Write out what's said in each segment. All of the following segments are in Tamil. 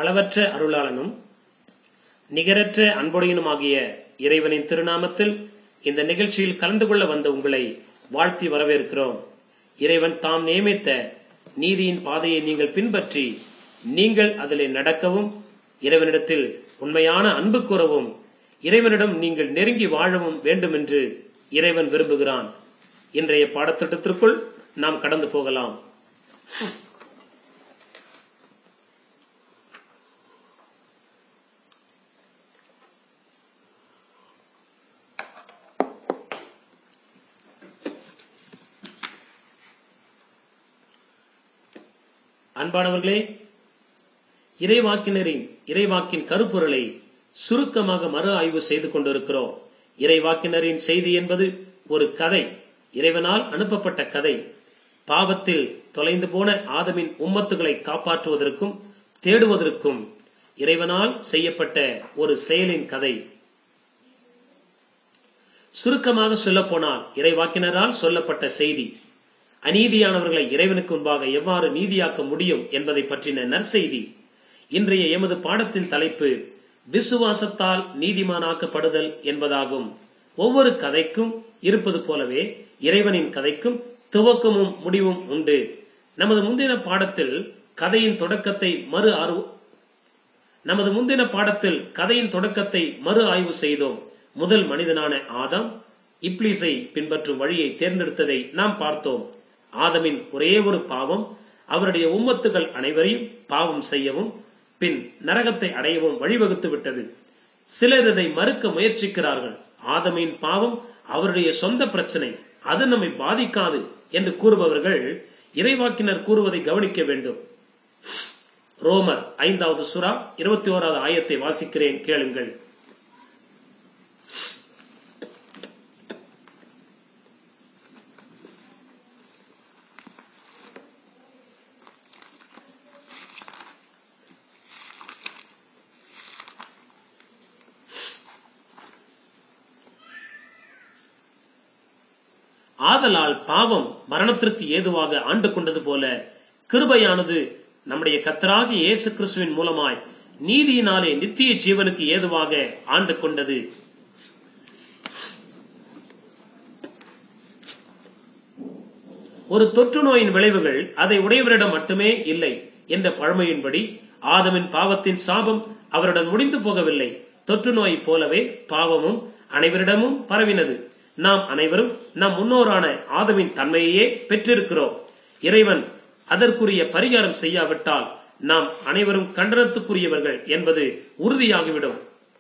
அளவற்ற அருளாளனும் நிகரற்ற அன்புடையனுமாகிய இறைவனின் திருநாமத்தில் இந்த நிகழ்ச்சியில் கலந்து கொள்ள வந்த உங்களை வாழ்த்தி வரவேற்கிறோம் இறைவன் தாம் நியமித்த நீதியின் பாதையை நீங்கள் பின்பற்றி நீங்கள் அதிலே நடக்கவும் இறைவனிடத்தில் உண்மையான அன்பு கூறவும் இறைவனிடம் நீங்கள் நெருங்கி வாழவும் வேண்டும் என்று இறைவன் விரும்புகிறான் இன்றைய பாடத்திட்டத்திற்குள் நாம் கடந்து போகலாம் அன்பானவர்களே இறைவாக்கினரின் இறைவாக்கின் கருப்பொருளை சுருக்கமாக மறு ஆய்வு செய்து கொண்டிருக்கிறோம் இறைவாக்கினரின் செய்தி என்பது ஒரு கதை இறைவனால் அனுப்பப்பட்ட கதை பாவத்தில் தொலைந்து போன ஆதமின் உம்மத்துகளை காப்பாற்றுவதற்கும் தேடுவதற்கும் இறைவனால் செய்யப்பட்ட ஒரு செயலின் கதை சுருக்கமாக சொல்லப்போனால் இறைவாக்கினரால் சொல்லப்பட்ட செய்தி அநீதியானவர்களை இறைவனுக்கு முன்பாக எவ்வாறு நீதியாக்க முடியும் என்பதை பற்றின நற்செய்தி இன்றைய எமது பாடத்தின் தலைப்பு விசுவாசத்தால் நீதிமானாக்கப்படுதல் என்பதாகும் ஒவ்வொரு கதைக்கும் இருப்பது போலவே இறைவனின் கதைக்கும் துவக்கமும் முடிவும் உண்டு நமது முந்தின பாடத்தில் கதையின் தொடக்கத்தை மறு ஆர்வ நமது முந்தின பாடத்தில் கதையின் தொடக்கத்தை மறு ஆய்வு செய்தோம் முதல் மனிதனான ஆதாம் இப்ளீஸை பின்பற்றும் வழியை தேர்ந்தெடுத்ததை நாம் பார்த்தோம் ஆதமின் ஒரே ஒரு பாவம் அவருடைய உம்மத்துகள் அனைவரையும் பாவம் செய்யவும் பின் நரகத்தை அடையவும் வழிவகுத்து விட்டது சிலர் இதை மறுக்க முயற்சிக்கிறார்கள் ஆதமின் பாவம் அவருடைய சொந்த பிரச்சனை அது நம்மை பாதிக்காது என்று கூறுபவர்கள் இறைவாக்கினர் கூறுவதை கவனிக்க வேண்டும் ரோமர் ஐந்தாவது சுறா இருபத்தி ஓராவது ஆயத்தை வாசிக்கிறேன் கேளுங்கள் ஆதலால் பாவம் மரணத்திற்கு ஏதுவாக ஆண்டு கொண்டது போல கிருபையானது நம்முடைய கத்தராகிய இயேசு கிறிஸ்துவின் மூலமாய் நீதியினாலே நித்திய ஜீவனுக்கு ஏதுவாக ஆண்டு கொண்டது ஒரு தொற்று நோயின் விளைவுகள் அதை உடையவரிடம் மட்டுமே இல்லை என்ற பழமையின்படி ஆதமின் பாவத்தின் சாபம் அவருடன் முடிந்து போகவில்லை தொற்று நோய் போலவே பாவமும் அனைவரிடமும் பரவினது நாம் அனைவரும் நம் முன்னோரான ஆதமின் தன்மையையே பெற்றிருக்கிறோம் இறைவன் அதற்குரிய பரிகாரம் செய்யாவிட்டால் நாம் அனைவரும் கண்டனத்துக்குரியவர்கள் என்பது உறுதியாகிவிடும்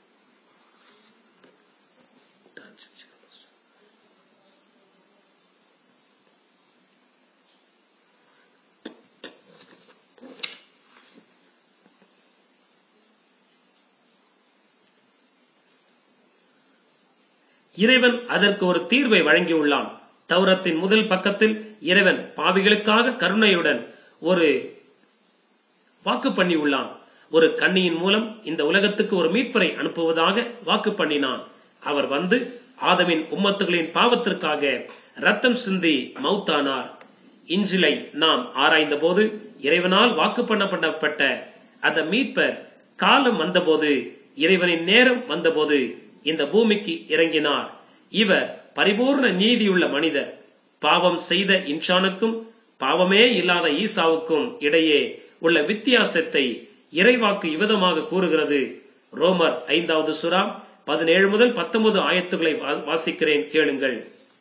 இறைவன் அதற்கு ஒரு தீர்வை வழங்கியுள்ளான் தௌரத்தின் முதல் பக்கத்தில் இறைவன் பாவிகளுக்காக கருணையுடன் ஒரு வாக்கு பண்ணியுள்ளான் ஒரு கண்ணியின் மூலம் இந்த உலகத்துக்கு ஒரு மீட்பரை அனுப்புவதாக வாக்கு பண்ணினான் அவர் வந்து ஆதமின் உம்மத்துகளின் பாவத்திற்காக ரத்தம் சிந்தி மௌத்தானார் இஞ்சிலை நாம் ஆராய்ந்த போது இறைவனால் வாக்கு பண்ணப்படப்பட்ட அந்த மீட்பர் காலம் வந்தபோது இறைவனின் நேரம் வந்தபோது இந்த பூமிக்கு இறங்கினார் இவர் பரிபூர்ண நீதியுள்ள மனிதர் பாவம் செய்த இன்சானுக்கும் பாவமே இல்லாத ஈசாவுக்கும் இடையே உள்ள வித்தியாசத்தை இறைவாக்கு இவ்விதமாக கூறுகிறது ரோமர் ஐந்தாவது சுறா பதினேழு முதல் பத்தொன்பது ஆயத்துக்களை வாசிக்கிறேன் கேளுங்கள்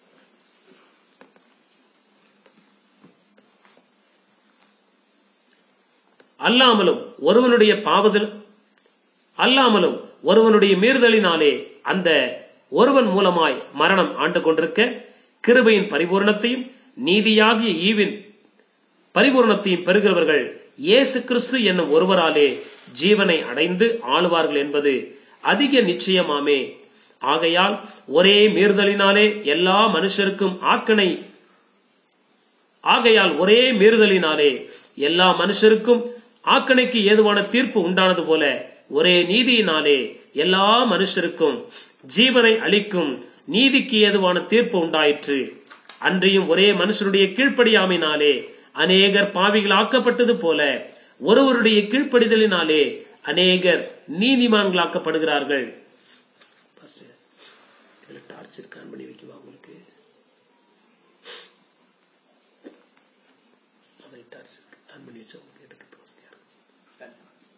அல்லாமலும் ஒருவனுடைய பாவதில் அல்லாமலும் ஒருவனுடைய மீறுதலினாலே அந்த ஒருவன் மூலமாய் மரணம் ஆண்டு கொண்டிருக்க கிருபையின் பரிபூர்ணத்தையும் நீதியாகிய ஈவின் பரிபூர்ணத்தையும் பெறுகிறவர்கள் இயேசு கிறிஸ்து என்னும் ஒருவராலே ஜீவனை அடைந்து ஆளுவார்கள் என்பது அதிக நிச்சயமாமே ஆகையால் ஒரே மீறுதலினாலே எல்லா மனுஷருக்கும் ஆக்கனை ஆகையால் ஒரே மீறுதலினாலே எல்லா மனுஷருக்கும் ஆக்கணைக்கு ஏதுவான தீர்ப்பு உண்டானது போல ஒரே நீதியினாலே எல்லா மனுஷருக்கும் ஜீவனை அளிக்கும் நீதிக்கு ஏதுவான தீர்ப்பு உண்டாயிற்று அன்றியும் ஒரே மனுஷருடைய கீழ்ப்படியாமையினாலே அநேகர் பாவிகள் ஆக்கப்பட்டது போல ஒருவருடைய கீழ்ப்படிதலினாலே அநேகர் நீதிமான்களாக்கப்படுகிறார்கள் பாஸ்டர், இதுல டார்ச் இருக்கான் பண்ணி வைக்கவா உங்களுக்கு அதை டார்ச் ஆன் பண்ணி வச்சா உங்களுக்கு எடுக்க வசதியா இருக்கும்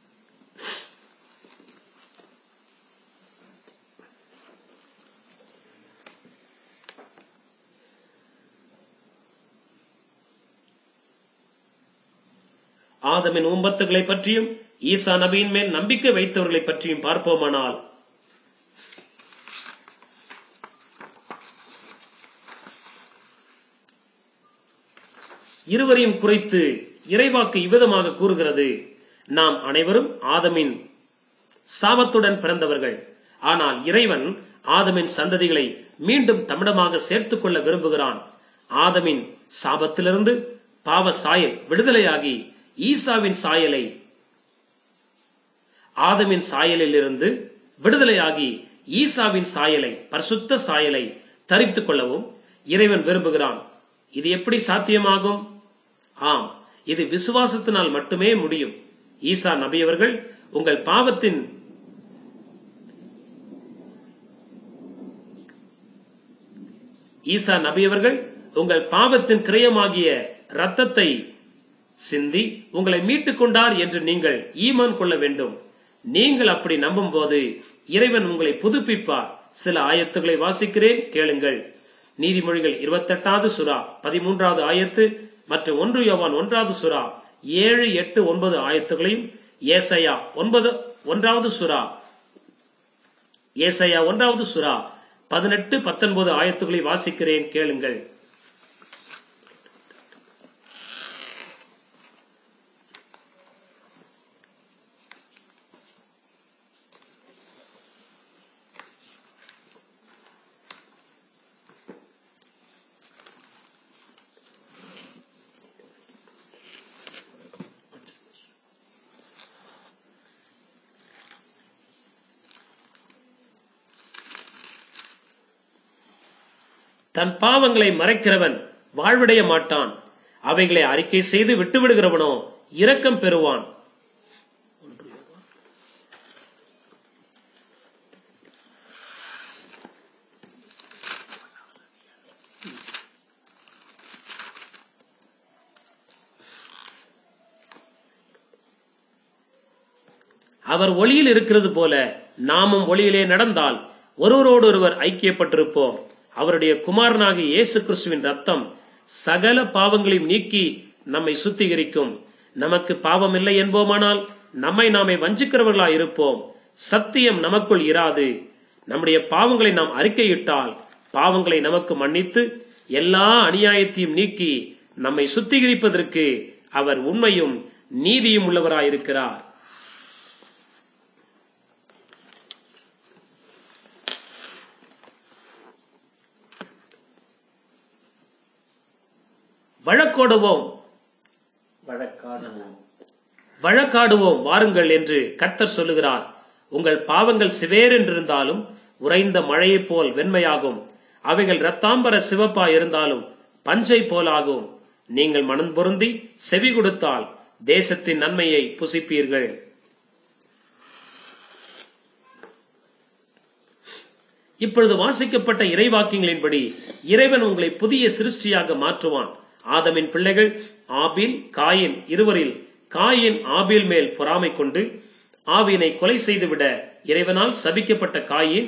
ஆதமின் உம்பத்துகளை பற்றியும் ஈசா நபியின் மேல் நம்பிக்கை வைத்தவர்களை பற்றியும் பார்ப்போமானால் இருவரையும் குறித்து இறைவாக்கு இவ்விதமாக கூறுகிறது நாம் அனைவரும் ஆதமின் சாபத்துடன் பிறந்தவர்கள் ஆனால் இறைவன் ஆதமின் சந்ததிகளை மீண்டும் தமிழமாக சேர்த்துக் கொள்ள விரும்புகிறான் ஆதமின் சாபத்திலிருந்து பாவ சாயல் விடுதலையாகி ஈசாவின் சாயலை ஆதமின் சாயலில் இருந்து விடுதலையாகி ஈசாவின் சாயலை பரிசுத்த சாயலை தரித்துக் கொள்ளவும் இறைவன் விரும்புகிறான் இது எப்படி சாத்தியமாகும் ஆம் இது விசுவாசத்தினால் மட்டுமே முடியும் ஈசா நபியவர்கள் உங்கள் பாவத்தின் ஈசா நபியவர்கள் உங்கள் பாவத்தின் கிரயமாகிய இரத்தத்தை சிந்தி உங்களை மீட்டுக் கொண்டார் என்று நீங்கள் ஈமான் கொள்ள வேண்டும் நீங்கள் அப்படி நம்பும் போது இறைவன் உங்களை புதுப்பிப்பார் சில ஆயத்துகளை வாசிக்கிறேன் கேளுங்கள் நீதிமொழிகள் இருபத்தெட்டாவது சுறா பதிமூன்றாவது ஆயத்து மற்றும் ஒன்று யோவான் ஒன்றாவது சுறா ஏழு எட்டு ஒன்பது ஆயத்துகளையும் ஏசையா ஒன்பது ஒன்றாவது சுறா ஏசையா ஒன்றாவது சுறா பதினெட்டு பத்தொன்பது ஆயத்துகளை வாசிக்கிறேன் கேளுங்கள் தன் பாவங்களை மறைக்கிறவன் வாழ்வடைய மாட்டான் அவைகளை அறிக்கை செய்து விட்டுவிடுகிறவனோ இரக்கம் பெறுவான் அவர் ஒளியில் இருக்கிறது போல நாமும் ஒளியிலே நடந்தால் ஒருவரோடு ஒருவர் ஐக்கியப்பட்டிருப்போம் அவருடைய குமாரனாகிய இயேசு கிறிஸ்துவின் ரத்தம் சகல பாவங்களையும் நீக்கி நம்மை சுத்திகரிக்கும் நமக்கு பாவம் இல்லை என்போமானால் நம்மை நாமே வஞ்சிக்கிறவர்களா இருப்போம் சத்தியம் நமக்குள் இராது நம்முடைய பாவங்களை நாம் அறிக்கையிட்டால் பாவங்களை நமக்கு மன்னித்து எல்லா அநியாயத்தையும் நீக்கி நம்மை சுத்திகரிப்பதற்கு அவர் உண்மையும் நீதியும் உள்ளவராயிருக்கிறார் வழக்கோடுவோம் வழக்காடுவோம் வழக்காடுவோம் வாருங்கள் என்று கர்த்தர் சொல்லுகிறார் உங்கள் பாவங்கள் சிவேரென்றிருந்தாலும் உறைந்த மழையைப் போல் வெண்மையாகும் அவைகள் இரத்தாம்பர சிவப்பா இருந்தாலும் பஞ்சை போலாகும் நீங்கள் மனம் பொருந்தி செவி கொடுத்தால் தேசத்தின் நன்மையை புசிப்பீர்கள் இப்பொழுது வாசிக்கப்பட்ட இறைவாக்கியங்களின்படி இறைவன் உங்களை புதிய சிருஷ்டியாக மாற்றுவான் ஆதமின் பிள்ளைகள் ஆபில் காயின் இருவரில் காயின் ஆபில் மேல் பொறாமை கொண்டு ஆவினை கொலை செய்துவிட இறைவனால் சபிக்கப்பட்ட காயின்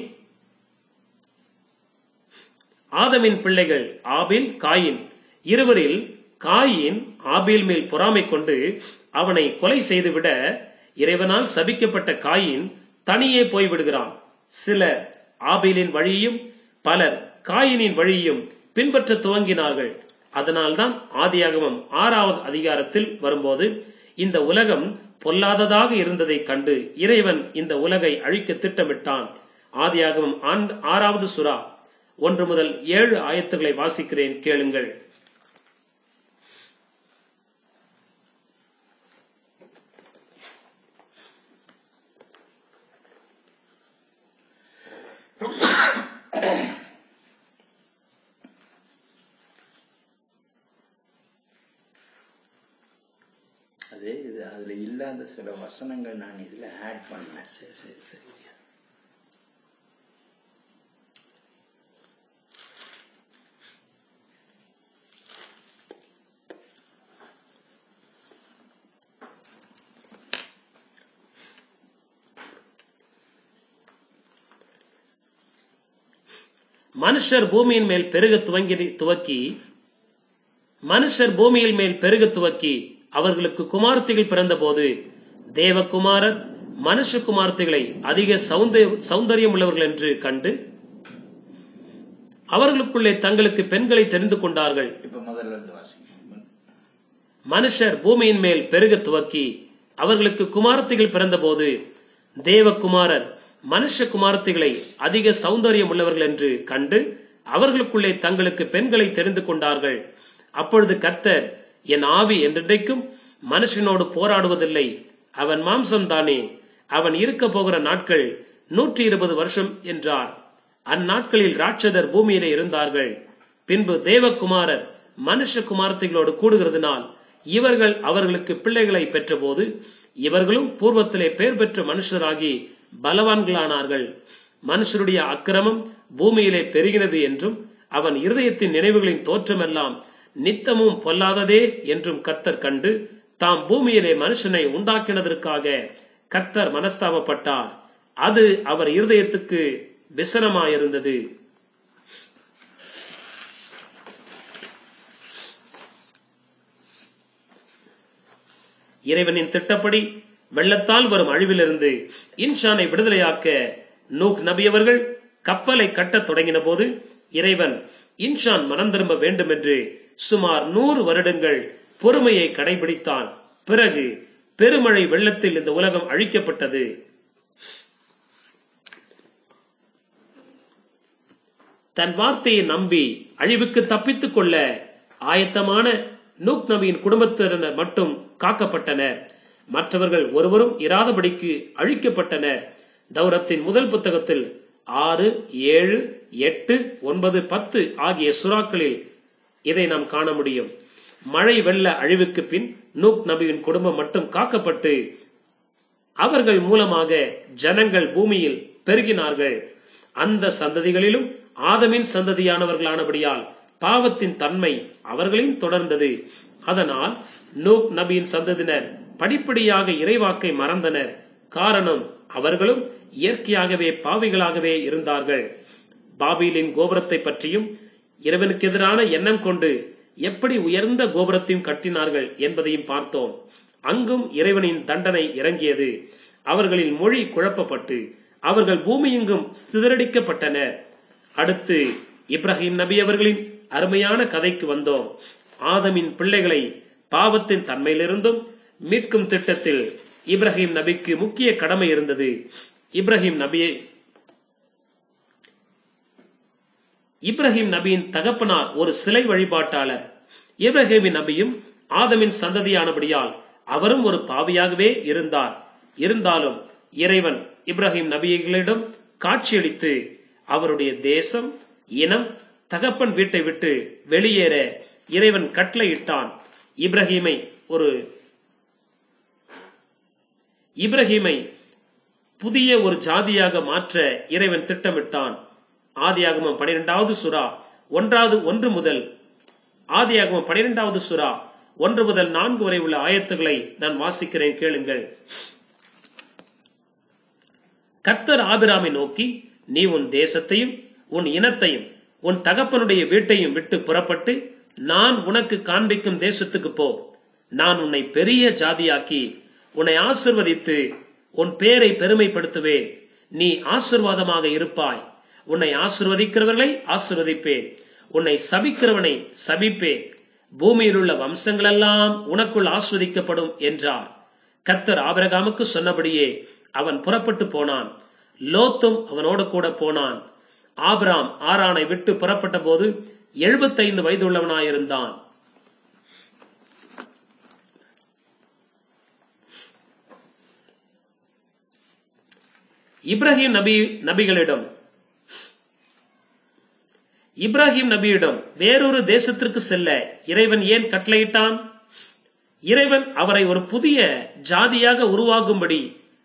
ஆதமின் பிள்ளைகள் ஆபில் காயின் இருவரில் காயின் ஆபில் மேல் பொறாமை கொண்டு அவனை கொலை செய்துவிட இறைவனால் சபிக்கப்பட்ட காயின் தனியே போய்விடுகிறான் சிலர் ஆபிலின் வழியையும் பலர் காயினின் வழியையும் பின்பற்ற துவங்கினார்கள் அதனால்தான் ஆதியாகமம் ஆறாவது அதிகாரத்தில் வரும்போது இந்த உலகம் பொல்லாததாக இருந்ததைக் கண்டு இறைவன் இந்த உலகை அழிக்க திட்டமிட்டான் ஆதியாகமம் ஆண்டு- ஆறாவது சுறா ஒன்று முதல் ஏழு ஆயத்துகளை வாசிக்கிறேன் கேளுங்கள் அது இது அதுல இல்லாத சில வசனங்கள் நான் இதுல ஆட் பண்ணேன் சரி சரி சரி மனுஷர் பூமியின் மேல் பெருக துவங்கி துவக்கி மனுஷர் பூமியில் மேல் பெருக துவக்கி அவர்களுக்கு குமார்த்திகள் பிறந்தபோது தேவகுமாரர் மனுஷ குமார்த்திகளை அதிக சௌந்த- சௌந்தரியம் உள்ளவர்கள் என்று கண்டு அவர்களுக்குள்ளே தங்களுக்கு பெண்களை தெரிந்து கொண்டார்கள் இப்ப முதல்ல இருந்து வாசிக்கணும் மனுஷர் பூமியின் மேல் பெருக துவக்கி அவர்களுக்கு குமாரத்திகள் பிறந்தபோது தேவகுமாரர் மனுஷ குமாரத்திகளை அதிக சௌந்தரியம் உள்ளவர்கள் என்று கண்டு அவர்களுக்குள்ளே தங்களுக்கு பெண்களை தெரிந்து கொண்டார்கள் அப்பொழுது கர்த்தர் என் ஆவி என்றைக்கும் மனுஷனோடு போராடுவதில்லை அவன் மாம்சம் தானே அவன் இருக்க போகிற நாட்கள் நூற்றி இருபது வருஷம் என்றார் அந்நாட்களில் ராட்சதர் பூமியிலே இருந்தார்கள் பின்பு தேவகுமாரர் மனுஷ குமாரத்திகளோடு கூடுகிறதுனால் இவர்கள் அவர்களுக்கு பிள்ளைகளை பெற்றபோது இவர்களும் பூர்வத்திலே பேர் பெற்ற மனுஷராகி பலவான்களானார்கள் மனுஷருடைய அக்கிரமம் பூமியிலே பெருகினது என்றும் அவன் இருதயத்தின் நினைவுகளின் தோற்றமெல்லாம் நித்தமும் பொல்லாததே என்றும் கர்த்தர் கண்டு தாம் பூமியிலே மனுஷனை உண்டாக்கினதற்காக கர்த்தர் மனஸ்தாபப்பட்டார் அது அவர் இருதயத்துக்கு விசனமாயிருந்தது இறைவனின் திட்டப்படி வெள்ளத்தால் வரும் அழிவிலிருந்து இன்ஷானை விடுதலையாக்க நூக் நபி அவர்கள் கப்பலை கட்டத் தொடங்கின போது இறைவன் இன்ஷான் மனம் திரும்ப வேண்டும் என்று சுமார் நூறு வருடங்கள் பொறுமையை கடைபிடித்தான் பிறகு பெருமழை வெள்ளத்தில் இந்த உலகம் அழிக்கப்பட்டது தன் வார்த்தையை நம்பி அழிவுக்கு தப்பித்துக் கொள்ள ஆயத்தமான நூக் நபியின் குடும்பத்தினர் மட்டும் காக்கப்பட்டனர் மற்றவர்கள் ஒருவரும் இராதபடிக்கு அழிக்கப்பட்டனர் தௌரத்தின் முதல் புத்தகத்தில் ஆறு ஏழு எட்டு ஒன்பது பத்து ஆகிய சுறாக்களில் இதை நாம் காண முடியும் மழை வெள்ள அழிவுக்கு பின் நூக் நபியின் குடும்பம் மட்டும் காக்கப்பட்டு அவர்கள் மூலமாக ஜனங்கள் பூமியில் பெருகினார்கள் அந்த சந்ததிகளிலும் ஆதமின் சந்ததியானவர்களானபடியால் பாவத்தின் தன்மை அவர்களையும் தொடர்ந்தது அதனால் நூக் நபியின் சந்ததியினர் படிப்படியாக இறைவாக்கை மறந்தனர் காரணம் அவர்களும் இயற்கையாகவே பாவிகளாகவே இருந்தார்கள் பாபீலின் கோபுரத்தை பற்றியும் இறைவனுக்கு எதிரான எண்ணம் கொண்டு எப்படி உயர்ந்த கோபுரத்தையும் கட்டினார்கள் என்பதையும் பார்த்தோம் அங்கும் இறைவனின் தண்டனை இறங்கியது அவர்களின் மொழி குழப்பப்பட்டு அவர்கள் பூமியெங்கும் சிதறடிக்கப்பட்டனர் அடுத்து இப்ராஹிம் நபி அவர்களின் அருமையான கதைக்கு வந்தோம் ஆதமின் பிள்ளைகளை பாவத்தின் தன்மையிலிருந்தும் மீட்கும் திட்டத்தில் இப்ராஹிம் நபிக்கு முக்கிய கடமை இருந்தது இப்ராஹிம் நபியை இப்ராஹிம் நபியின் தகப்பனார் ஒரு சிலை வழிபாட்டாளர் இப்ராஹிமின் நபியும் ஆதமின் சந்ததியானபடியால் அவரும் ஒரு பாவியாகவே இருந்தார் இருந்தாலும் இறைவன் இப்ராஹிம் நபிகளிடம் காட்சியளித்து அவருடைய தேசம் இனம் தகப்பன் வீட்டை விட்டு வெளியேற இறைவன் கட்டளையிட்டான் இப்ராஹிமை ஒரு இப்ராஹிமை புதிய ஒரு ஜாதியாக மாற்ற இறைவன் திட்டமிட்டான் ஆதியாகமம் பனிரெண்டாவது சுறா ஒன்றாவது ஒன்று முதல் ஆதியாகமம் பனிரெண்டாவது சுறா ஒன்று முதல் நான்கு வரை உள்ள ஆயத்துகளை நான் வாசிக்கிறேன் கேளுங்கள் கர்த்தர் ஆபிராமை நோக்கி நீ உன் தேசத்தையும் உன் இனத்தையும் உன் தகப்பனுடைய வீட்டையும் விட்டு புறப்பட்டு நான் உனக்கு காண்பிக்கும் தேசத்துக்கு போ நான் உன்னை பெரிய ஜாதியாக்கி உன்னை ஆசிர்வதித்து உன் பேரை பெருமைப்படுத்துவேன் நீ ஆசிர்வாதமாக இருப்பாய் உன்னை ஆசிர்வதிக்கிறவர்களை ஆசிர்வதிப்பேன் உன்னை சபிக்கிறவனை சபிப்பேன் பூமியில் உள்ள வம்சங்களெல்லாம் உனக்குள் ஆஸ்வதிக்கப்படும் என்றார் கர்த்தர் ஆபிரகாமுக்கு சொன்னபடியே அவன் புறப்பட்டு போனான் லோத்தும் அவனோடு கூட போனான் ஆபிராம் ஆரானை விட்டு புறப்பட்ட போது எழுபத்தைந்து வயதுள்ளவனாயிருந்தான் இப்ராஹிம் நபி நபிகளிடம் இப்ராஹிம் நபியிடம் வேறொரு தேசத்திற்கு செல்ல இறைவன் ஏன் கட்டளையிட்டான் இறைவன் அவரை ஒரு புதிய ஜாதியாக உருவாகும்படி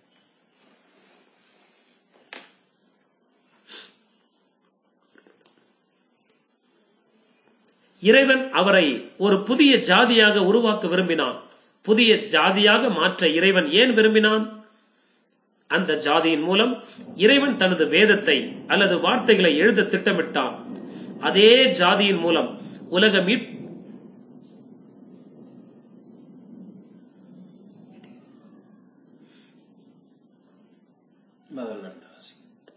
இறைவன் அவரை ஒரு புதிய ஜாதியாக உருவாக்க விரும்பினான் புதிய ஜாதியாக மாற்ற இறைவன் ஏன் விரும்பினான் அந்த ஜாதியின் மூலம் இறைவன் தனது வேதத்தை அல்லது வார்த்தைகளை எழுத திட்டமிட்டான் அதே ஜாதியின் மூலம் உலக மீட் முதல்ல இருந்து வாசி.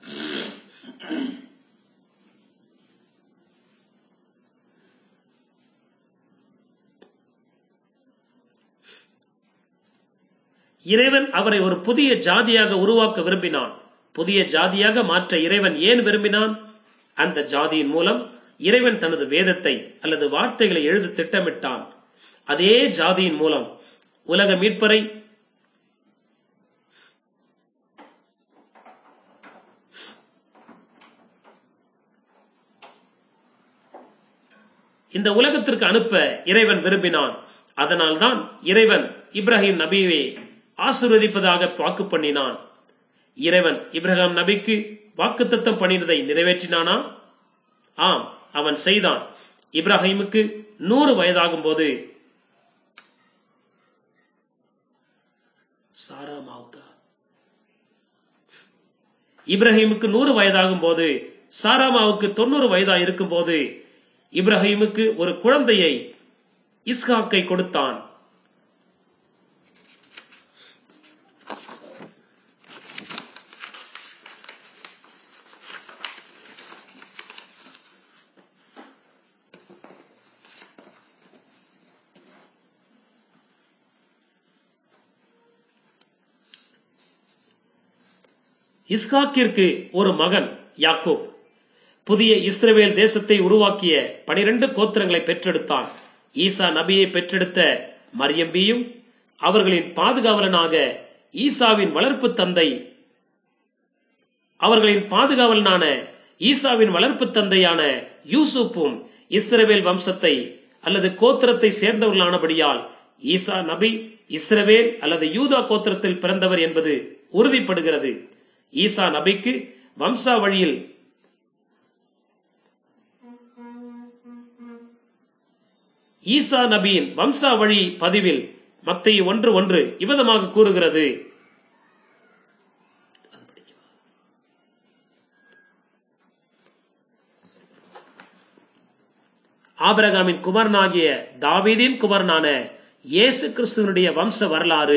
இறைவன் அவரை ஒரு புதிய ஜாதியாக உருவாக்க விரும்பினான் புதிய ஜாதியாக மாற்ற இறைவன் ஏன் விரும்பினான் அந்த ஜாதியின் மூலம் இறைவன் தனது வேதத்தை அல்லது வார்த்தைகளை எழுத திட்டமிட்டான் அதே ஜாதியின் மூலம் உலக மீட்பரை இந்த உலகத்திற்கு அனுப்ப இறைவன் விரும்பினான் அதனால்தான் இறைவன் இப்ராஹிம் நபியை ஆசீர்வதிப்பதாக வாக்கு பண்ணினான் இறைவன் இப்ராஹிம் நபிக்கு வாக்குத்தத்தம் பண்ணினதை நிறைவேற்றினானா ஆம் அவன் செய்தான் இப்ராஹிமுக்கு நூறு வயதாகும் போது சாரா மாவுக்கா இப்ராஹிமுக்கு நூறு வயதாகும் போது சாராமாவுக்கு தொண்ணூறு வயதா இருக்கும் போது இப்ராஹிமுக்கு ஒரு குழந்தையை இஸ்காக்கை கொடுத்தான் இஸ்காக்கிற்கு ஒரு மகன் யாக்கோப் புதிய இஸ்ரவேல் தேசத்தை உருவாக்கிய பனிரெண்டு கோத்திரங்களை பெற்றெடுத்தான் ஈசா நபியை பெற்றெடுத்த மரியம்பியும் அவர்களின் பாதுகாவலனாக ஈசாவின் வளர்ப்பு தந்தை அவர்களின் பாதுகாவலனான ஈசாவின் வளர்ப்பு தந்தையான யூசுப்பும் இஸ்ரவேல் வம்சத்தை அல்லது கோத்திரத்தை சேர்ந்தவர்களானபடியால் ஈசா நபி இஸ்ரவேல் அல்லது யூதா கோத்திரத்தில் பிறந்தவர் என்பது உறுதிப்படுகிறது ஈசா நபிக்கு வம்சா வழியில் ஈசா நபியின் வம்சா வழி பதிவில் மத்திய ஒன்று ஒன்று இவ்விதமாக கூறுகிறது ஆபரகாமின் குமரனாகிய தாவீதின் குமரனான இயேசு கிறிஸ்துவனுடைய வம்ச வரலாறு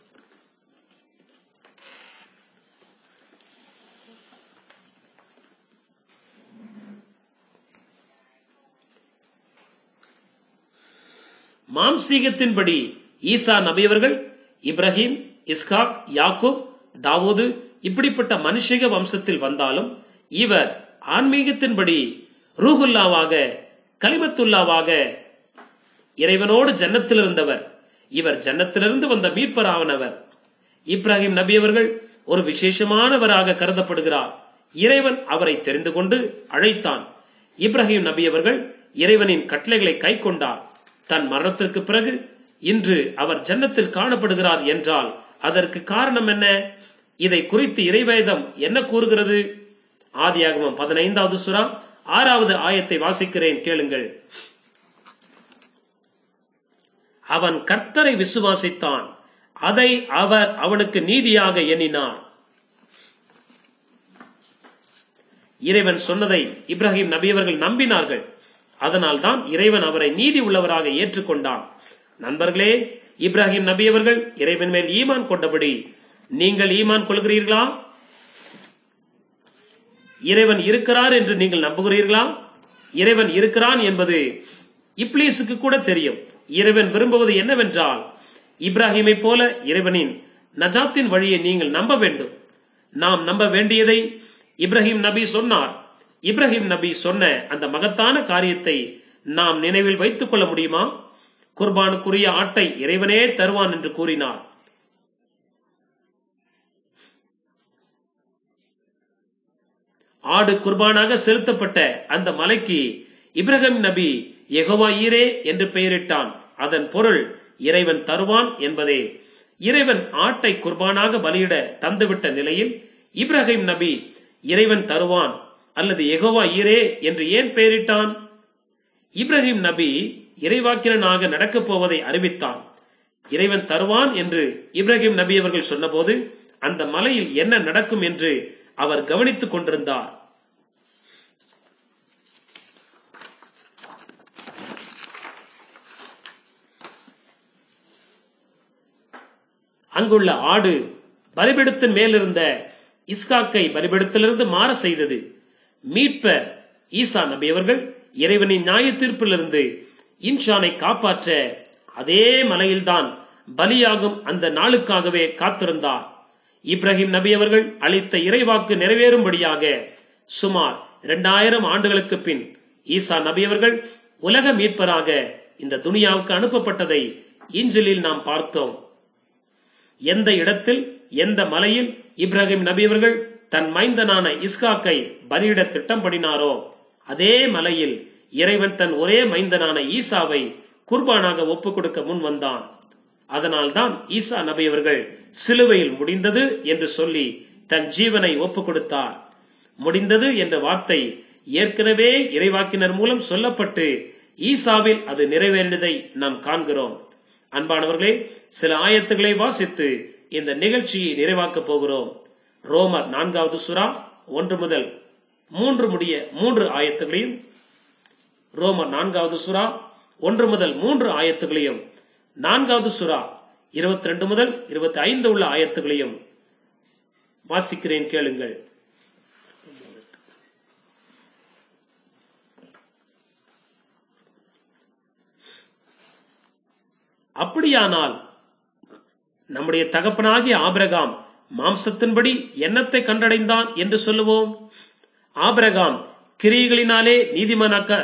மாம்சீகத்தின்படி ஈசா நபியவர்கள் இப்ராஹிம் இஸ்காக் யாக்கூப் தாவூது இப்படிப்பட்ட மனுஷிக வம்சத்தில் வந்தாலும் இவர் ஆன்மீகத்தின்படி ரூகுல்லாவாக கலிமத்துல்லாவாக இறைவனோடு ஜன்னத்தில் இருந்தவர் இவர் ஜன்னத்திலிருந்து வந்த மீட்பராவனவர் இப்ராஹிம் நபி அவர்கள் ஒரு விசேஷமானவராக கருதப்படுகிறார் இறைவன் அவரை தெரிந்து கொண்டு அழைத்தான் இப்ராஹிம் நபி அவர்கள் இறைவனின் கட்டளைகளை கை கொண்டார் தன் மரணத்திற்கு பிறகு இன்று அவர் ஜன்னத்தில் காணப்படுகிறார் என்றால் அதற்கு காரணம் என்ன இதை குறித்து இறைவேதம் என்ன கூறுகிறது ஆதியாகமம் பதினைந்தாவது சுறா ஆறாவது ஆயத்தை வாசிக்கிறேன் கேளுங்கள் அவன் கர்த்தரை விசுவாசித்தான் அதை அவர் அவனுக்கு நீதியாக எண்ணினார் இறைவன் சொன்னதை இப்ராஹிம் நபி அவர்கள் நம்பினார்கள் அதனால்தான் இறைவன் அவரை நீதி உள்ளவராக ஏற்றுக்கொண்டான் நண்பர்களே இப்ராஹிம் நபி அவர்கள் இறைவன் மேல் ஈமான் கொண்டபடி நீங்கள் ஈமான் கொள்கிறீர்களா இறைவன் இருக்கிறார் என்று நீங்கள் நம்புகிறீர்களா இறைவன் இருக்கிறான் என்பது இப்ளீஸுக்கு கூட தெரியும் இறைவன் விரும்புவது என்னவென்றால் இப்ராஹிமை போல இறைவனின் நஜாத்தின் வழியை நீங்கள் நம்ப வேண்டும் நாம் நம்ப வேண்டியதை இப்ராஹிம் நபி சொன்னார் இப்ராஹிம் நபி சொன்ன அந்த மகத்தான காரியத்தை நாம் நினைவில் வைத்துக் கொள்ள முடியுமா குர்பானுக்குரிய ஆட்டை இறைவனே தருவான் என்று கூறினார் ஆடு குர்பானாக செலுத்தப்பட்ட அந்த மலைக்கு இப்ராஹிம் நபி எகவா ஈரே என்று பெயரிட்டான் அதன் பொருள் இறைவன் தருவான் என்பதே இறைவன் ஆட்டை குர்பானாக பலியிட தந்துவிட்ட நிலையில் இப்ராஹிம் நபி இறைவன் தருவான் அல்லது எகோவா ஈரே என்று ஏன் பெயரிட்டான் இப்ராஹிம் நபி இறைவாக்கினனாக நடக்கப் போவதை அறிவித்தான் இறைவன் தருவான் என்று இப்ராஹிம் நபி அவர்கள் சொன்னபோது அந்த மலையில் என்ன நடக்கும் என்று அவர் கவனித்துக் கொண்டிருந்தார் அங்குள்ள ஆடு பலிபிடத்தின் மேலிருந்த இஸ்காக்கை பலிபிடத்திலிருந்து மாற செய்தது மீட்பர் ஈசா நபி அவர்கள் இறைவனின் நியாய தீர்ப்பிலிருந்து இன்ஷானை காப்பாற்ற அதே மலையில்தான் பலியாகும் அந்த நாளுக்காகவே காத்திருந்தார் இப்ராஹிம் நபி அவர்கள் அளித்த இறைவாக்கு நிறைவேறும்படியாக சுமார் இரண்டாயிரம் ஆண்டுகளுக்கு பின் ஈசா நபி அவர்கள் உலக மீட்பராக இந்த துனியாவுக்கு அனுப்பப்பட்டதை இஞ்சிலில் நாம் பார்த்தோம் எந்த இடத்தில் எந்த மலையில் இப்ராஹிம் நபி அவர்கள் தன் மைந்தனான இஸ்காக்கை பலியிட திட்டம் பண்ணினாரோ அதே மலையில் இறைவன் தன் ஒரே மைந்தனான ஈசாவை குர்பானாக ஒப்புக் கொடுக்க முன் வந்தான் அதனால்தான் ஈசா நபி அவர்கள் சிலுவையில் முடிந்தது என்று சொல்லி தன் ஜீவனை ஒப்புக் கொடுத்தார் முடிந்தது என்ற வார்த்தை ஏற்கனவே இறைவாக்கினர் மூலம் சொல்லப்பட்டு ஈசாவில் அது நிறைவேறினதை நாம் காண்கிறோம் அன்பானவர்களே சில ஆயத்துக்களை வாசித்து இந்த நிகழ்ச்சியை நிறைவாக்கப் போகிறோம் ரோமர் நான்காவது சுறா ஒன்று முதல் மூன்று முடிய மூன்று ஆயத்துகளையும் ரோமர் நான்காவது சுறா ஒன்று முதல் மூன்று ஆயத்துகளையும் நான்காவது சுறா இருபத்தி ரெண்டு முதல் இருபத்தி ஐந்து உள்ள ஆயத்துகளையும் வாசிக்கிறேன் கேளுங்கள் அப்படியானால் நம்முடைய தகப்பனாகிய ஆபிரகாம் மாம்சத்தின்படி எண்ணத்தை கண்டடைந்தான் என்று சொல்லுவோம் ஆபிரகாம் கிரியைகளினாலே நீதிமானாக்க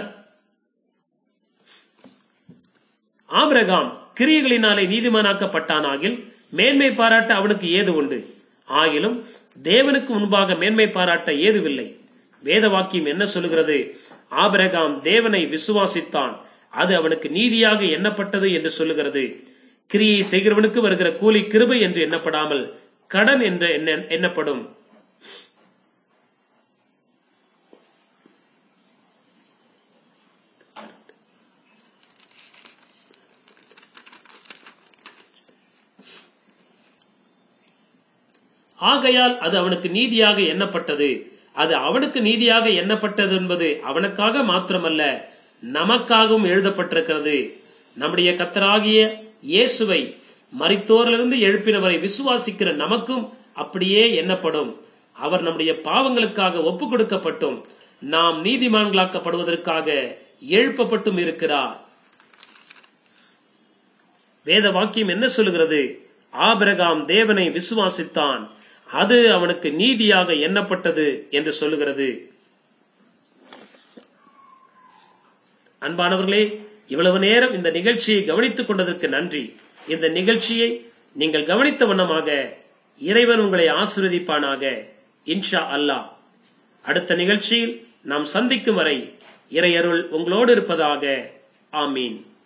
ஆபிரகாம் கிரியைகளினாலே நீதிமானாக்கப்பட்டானாகில் மேன்மை பாராட்ட அவனுக்கு ஏது உண்டு ஆகிலும் தேவனுக்கு முன்பாக மேன்மை பாராட்ட ஏதுவில்லை வேத வாக்கியம் என்ன சொல்லுகிறது ஆபிரகாம் தேவனை விசுவாசித்தான் அது அவனுக்கு நீதியாக எண்ணப்பட்டது என்று சொல்லுகிறது கிரியை செய்கிறவனுக்கு வருகிற கூலி கிருபை என்று எண்ணப்படாமல் கடன் என்று எண்ண- எண்ணப்படும் ஆகையால் அது அவனுக்கு நீதியாக எண்ணப்பட்டது அது அவனுக்கு நீதியாக எண்ணப்பட்டது என்பது அவனுக்காக மாத்திரமல்ல நமக்காகவும் எழுதப்பட்டிருக்கிறது நம்முடைய கத்தராகிய இயேசுவை மரித்தோரிலிருந்து எழுப்பினவரை விசுவாசிக்கிற நமக்கும் அப்படியே எண்ணப்படும் அவர் நம்முடைய பாவங்களுக்காக ஒப்புக் கொடுக்கப்பட்டும் நாம் நீதிமான்களாக்கப்படுவதற்காக எழுப்பப்பட்டும் இருக்கிறார் வேத வாக்கியம் என்ன சொல்லுகிறது ஆபிரகாம் தேவனை விசுவாசித்தான் அது அவனுக்கு நீதியாக எண்ணப்பட்டது என்று சொல்லுகிறது அன்பானவர்களே இவ்வளவு நேரம் இந்த நிகழ்ச்சியை கவனித்துக் கொண்டதற்கு நன்றி இந்த நிகழ்ச்சியை நீங்கள் கவனித்த வண்ணமாக இறைவன் உங்களை ஆசீர்வதிப்பானாக இன்ஷா அல்லாஹ் அடுத்த நிகழ்ச்சியில் நாம் சந்திக்கும் வரை இறையருள் உங்களோடு இருப்பதாக ஆமீன்